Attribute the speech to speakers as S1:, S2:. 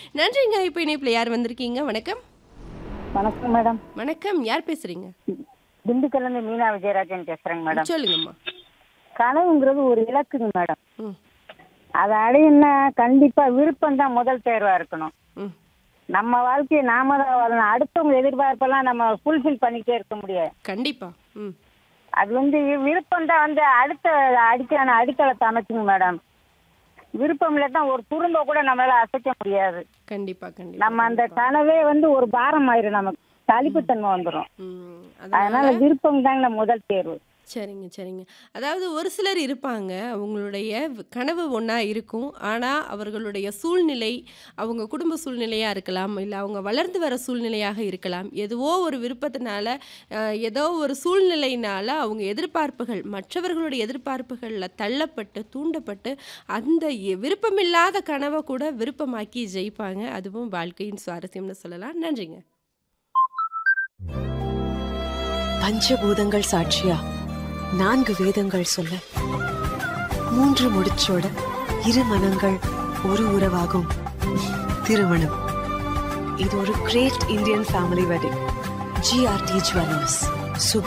S1: நன்றிங்க இப்போ இணைப்பில் யார் வந்திருக்கீங்க வணக்கம்
S2: வணக்கம் மேடம்
S1: வணக்கம் யார் பேசுறீங்க
S2: திண்டுக்கல்ல இருந்து மீனா விஜயராஜன் பேசுறேங்க மேடம்
S1: சொல்லுங்கம்மா
S2: கனவுங்கிறது ஒரு இலக்குங்க மேடம்
S1: ம்
S2: அதை அடையணும்னா கண்டிப்பா விருப்பம் தான் முதல் தேர்வா இருக்கணும்
S1: ம்
S2: நம்ம வாழ்க்கையை நாம தான் வாழணும் அடுத்தவங்க எதிர்பார்ப்பெல்லாம் நம்ம ஃபுல்ஃபில் பண்ணிக்கிட்டே இருக்க முடியாது
S1: கண்டிப்பா ம்
S2: அது வந்து விருப்பம் தான் வந்து அடுத்த அடிக்கான அடித்தளத்தை அமைச்சுங்க மேடம் விருப்பம் இல்லை தான் ஒரு துரும்ப கூட நம்மளால அசைக்க முடியாது
S1: கண்டிப்பா கண்டிப்பா
S2: நம்ம அந்த கனவே வந்து ஒரு பாரம் ஆயிரும் நமக்கு சலிப்புத்தன்மை வந்துடும்
S1: ம்
S2: அதனால விருப்பம் தாங்க முதல் தேர்வு
S1: சரிங்க சரிங்க அதாவது ஒரு சிலர் இருப்பாங்க அவங்களுடைய வ- கனவு ஒன்றா இருக்கும் ஆனால் அவர்களுடைய சூழ்நிலை அவங்க குடும்ப சூழ்நிலையாக இருக்கலாம் இல்லை அவங்க வளர்ந்து வர சூழ்நிலையாக இருக்கலாம் எதுவோ ஒரு விருப்பத்தினால அஹ், ஏதோ ஒரு சூழ்நிலையினால அவங்க எதிர்பார்ப்புகள் மற்றவர்களுடைய எதிர்பார்ப்புகளில் தள்ளப்பட்டு தூண்டப்பட்டு அந்த எ- விருப்பமில்லாத கனவை கூட விருப்பமாக்கி ஜெயிப்பாங்க அதுவும் வாழ்க்கையின் சுவாரஸ்யம்னு சொல்லலாம் நன்றிங்க
S3: பஞ்சபூதங்கள் சாட்சியா நான்கு வேதங்கள் சொல்ல மூன்று முடிச்சோட இரு மனங்கள் ஒரு உறவாகும் திருமணம் இது ஒரு great Indian family wedding G R T jewellers சுப